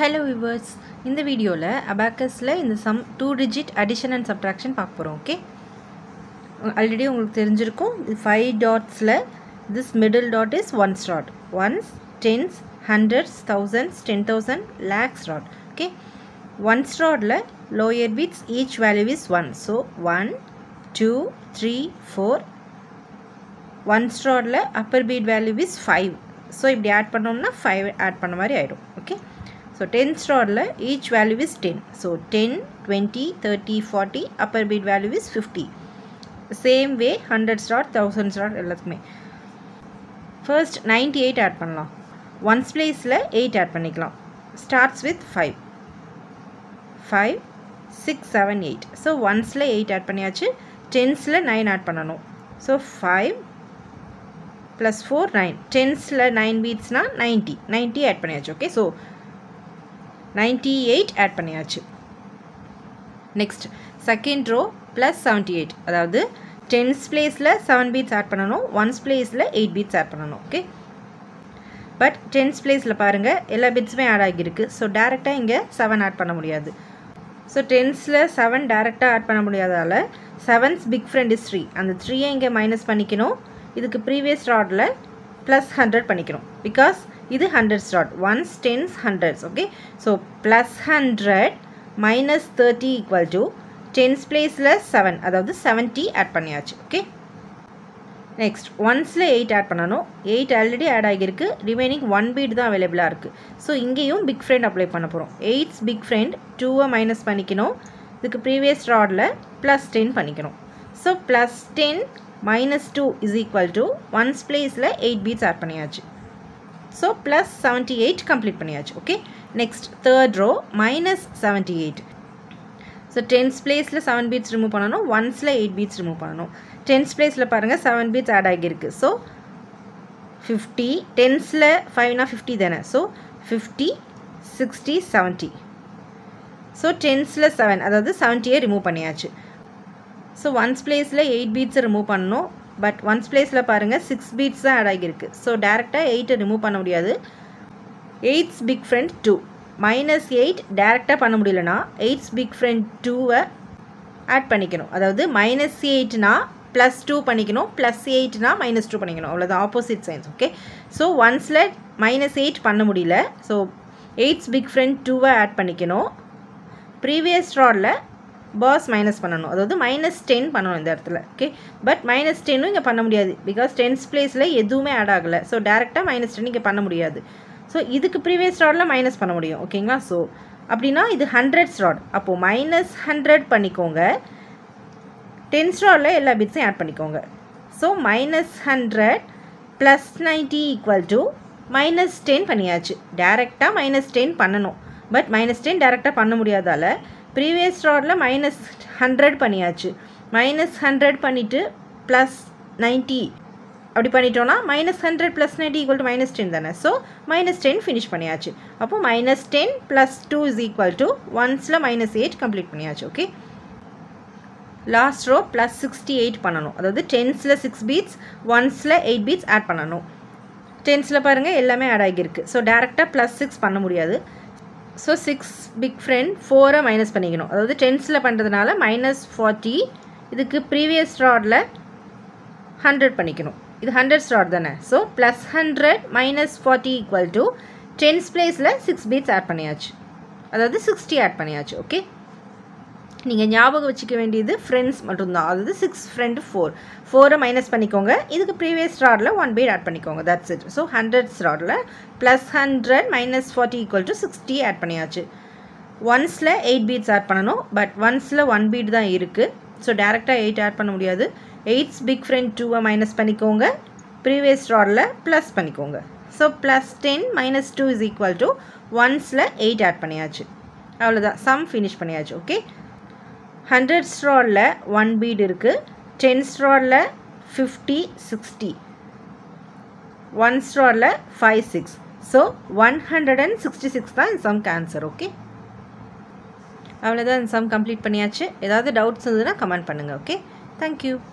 hello viewers இந்த வீடியோவில் அபாக்கஸில் இந்த sum two digit addition and subtraction பார்க்க போகிறோம் ஓகே ஆல்ரெடி உங்களுக்கு தெரிஞ்சிருக்கும் இது ஃபைவ் டாட்ஸில் this middle dot is ones dot ones tens hundreds thousands ten thousand lakhs dot okay ones டாட்டில் lower beads each value is one so one two three four ones டாட்டில் upper bead value is five so இப்படி add பண்ணோம்னா five add பண்ண மாதிரி ஆகிடும் okay so ten ஸ்டாரில் each value is ten so ten twenty thirty forty upper bead value is fifty same way hundred star thousand star எல்லாத்துக்குமே first ninety eight add பண்ணலாம் ones பிளேஸில் eight add பண்ணிக்கலாம் starts with five five six seven eight so ஒன்ஸில் eight add பண்ணியாச்சு டென்ஸில் nine add பண்ணணும் so five plus four nine டென்ஸில் nine பீட்ஸ்னால் நைன்ட்டி நைன்ட்டி ஆட் பண்ணியாச்சு okay so ninety eight add பண்ணியாச்சு next second row plus seventy eight அதாவது tense பிளேஸில் செவன் பீட்ஸ் ஆட் பண்ணணும் ஒன்ஸ் பிளேஸில் எயிட் பீட்ஸ் ஆட் பண்ணணும் ஓகே பட் டென்ஸ் பிளேஸில் பாருங்கள் எல்லா பீட்ஸுமே ஆட் ஆகியிருக்கு ஸோ டேரெக்டாக இங்கே செவன் ஆட் பண்ண முடியாது ஸோ டென்ஸில் செவன் டேரெக்டாக ஆட் பண்ண முடியாதால் seven's big friend is three அந்த த்ரீயை இங்கே மைனஸ் பண்ணிக்கணும் இதுக்கு ப்ரீவியஸ் ராடில் ப்ளஸ் ஹண்ட்ரட் பண்ணிக்கணும் பிகாஸ் இது ஹண்ட்ரட் ஸ்டாட் ones tens hundreds okay so plus hundred minus thirty equal to tens பிளேஸில் செவன் அதாவது செவன்ட்டி ஆட் பண்ணியாச்சு ஓகே நெக்ஸ்ட் ஒன்ஸில் எயிட் ஆட் பண்ணணும் எயிட் ஆல்ரெடி ஆட் ஆகியிருக்கு ரிமைனிங் ஒன் பீட் தான் அவைலபிளாக இருக்குது ஸோ இங்கேயும் பிக் ஃப்ரெண்ட் அப்ளை பண்ண போகிறோம் எயிட்ஸ் பிக் ஃப்ரெண்ட் டூவை மைனஸ் பண்ணிக்கணும் இதுக்கு ப்ரீவியஸ் ராடில் ப்ளஸ் டென் பண்ணிக்கணும் so plus ten minus two is equal to ones பிளேஸில் எயிட் பீட்ஸ் ஆட் பண்ணியாச்சு so plus seventy eight complete பண்ணியாச்சு okay next third row minus seventy eight so tens பிளேஸில் seven beads remove பண்ணணும் ஒன்ஸில் eight beads remove பண்ணணும் tens பிளேஸில் பாருங்கள் seven beads add ஆகியிருக்கு ஸோ ஃபிஃப்டி டென்ஸில் ஃபைவ்னா ஃபிஃப்டி தானே so fifty sixty seventy so டென்ஸில் செவன் அதாவது செவன்ட்டியே ரிமூவ் பண்ணியாச்சு ஸோ ஒன்ஸ் பிளேஸில் எயிட் பீட்ஸை ரிமூவ் பண்ணணும் பட் ஒன்ஸ் பிளேஸில் பாருங்கள் சிக்ஸ் பீட்ஸ் தான் ஆட் ஆகியிருக்கு ஸோ டேரெக்டாக எயிட்டை ரிமூவ் பண்ண முடியாது eight's big friend two minus eight டேரெக்டாக பண்ண முடியலனா எயிட்ஸ் பிக் ஃப்ரெண்ட் டூவை ஆட் பண்ணிக்கணும் அதாவது மைனஸ் எயிட்னா ப்ளஸ் டூ பண்ணிக்கணும் ப்ளஸ் எயிட்னா மைனஸ் டூ பண்ணிக்கணும் அவ்வளோதான் ஆப்போசிட் சைன்ஸ் ஓகே ஸோ ஒன்ஸில் மைனஸ் எயிட் பண்ண முடியல ஸோ எயிட்ஸ் பிக் ஃப்ரெண்ட் டூவை ஆட் பண்ணிக்கணும் ப்ரீவியஸ் ராடில் பாஸ் மைனஸ் பண்ணணும் அதாவது மைனஸ் டென் பண்ணணும் இந்த இடத்துல ஓகே பட் மைனஸ் டென்னும் இங்கே பண்ண முடியாது பிகாஸ் டென்ஸ் பிளேஸில் எதுவுமே ஆட் ஆகலை ஸோ டேரெக்டாக மைனஸ் டென் இங்கே பண்ண முடியாது ஸோ இதுக்கு ப்ரீவியஸ் ராடில் மைனஸ் பண்ண முடியும் ஓகேங்களா ஸோ அப்படின்னா இது ஹண்ட்ரட்ஸ் ராட் அப்போது மைனஸ் ஹண்ட்ரட் பண்ணிக்கோங்க டென்ஸ் ராடில் எல்லா பிட்ஸையும் ஆட் பண்ணிக்கோங்க so minus hundred plus ninety equal to minus ten பண்ணியாச்சு டேரெக்டாக மைனஸ் டென் பண்ணணும் பட் மைனஸ் டென் டேரெக்டாக பண்ண முடியாதால் ப்ரீவியஸ் ராடில் மைனஸ் ஹண்ட்ரட் பண்ணியாச்சு மைனஸ் ஹண்ட்ரட் பண்ணிவிட்டு ப்ளஸ் நைன்ட்டி அப்படி பண்ணிட்டோன்னா minus hundred plus ninety equal to minus ten தானே ஸோ மைனஸ் டென் ஃபினிஷ் பண்ணியாச்சு அப்போது minus ten plus two is equal to ஒன்ஸில் minus eight complete பண்ணியாச்சு okay last row plus sixty eight பண்ணணும் அதாவது டென்ஸில் சிக்ஸ் பீட்ஸ் ஒன்ஸில் எயிட் பீட்ஸ் ஆட் பண்ணணும் டென்ஸில் பாருங்கள் எல்லாமே ஆட் ஆகியிருக்கு ஸோ டேரெக்டாக ப்ளஸ் சிக்ஸ் பண்ண முடியாது ஸோ சிக்ஸ் பிக் ஃப்ரெண்ட் ஃபோரை மைனஸ் பண்ணிக்கணும் அதாவது டென்ஸில் பண்ணுறதுனால மைனஸ் ஃபார்ட்டி இதுக்கு ப்ரீவியஸ் ராடில் ஹண்ட்ரட் பண்ணிக்கணும் இது ஹண்ட்ரட் ஸ்டார் தானே so plus hundred minus forty equal to tens பிளேஸில் சிக்ஸ் பீட்ஸ் ஆட் பண்ணியாச்சு அதாவது சிக்ஸ்டி ஆட் பண்ணியாச்சு ஓகே நீங்கள் ஞாபகம் வச்சுக்க வேண்டியது ஃப்ரெண்ட்ஸ் மட்டும்தான் அதாவது சிக்ஸ் ஃப்ரெண்டு ஃபோர் ஃபோரை மைனஸ் பண்ணிக்கோங்க இதுக்கு ப்ரீவியஸ் ராடில் ஒன் பீட் ஆட் பண்ணிக்கோங்க தட்ஸ் இட் ஸோ ஹண்ட்ரட்ஸ் ராடில் plus hundred minus forty equal to sixty add பண்ணியாச்சு ஒன்ஸில் எயிட் பீட்ஸ் ஆட் பண்ணணும் பட் ஒன்ஸில் ஒன் பீட் தான் இருக்குது ஸோ டேரெக்டாக எயிட் ஆட் பண்ண முடியாது எயிட்ஸ் பிக் ஃப்ரெண்ட் டூவை மைனஸ் பண்ணிக்கோங்க ப்ரீவியஸ் ராடில் ப்ளஸ் பண்ணிக்கோங்க so plus ten minus two is equal to ஒன்ஸில் எயிட் ஆட் பண்ணியாச்சு அவ்வளோதான் சம் ஃபினிஷ் பண்ணியாச்சு ஓகே ஹண்ட்ரட் ஸ்ட்ராடில் ஒன் பீட் இருக்குது டென் ஸ்ட்ராடில் ஃபிஃப்டி சிக்ஸ்டி ஒன் ஸ்ட்ராடில் five six so one hundred and sixty six தான் இந்த சம்க்கு ஆன்சர் ஓகே அவ்வளோதான் இந்த சம் கம்ப்ளீட் பண்ணியாச்சு ஏதாவது டவுட்ஸ் இருந்ததுன்னா கமெண்ட் பண்ணுங்கள் ஓகே தேங்க்யூ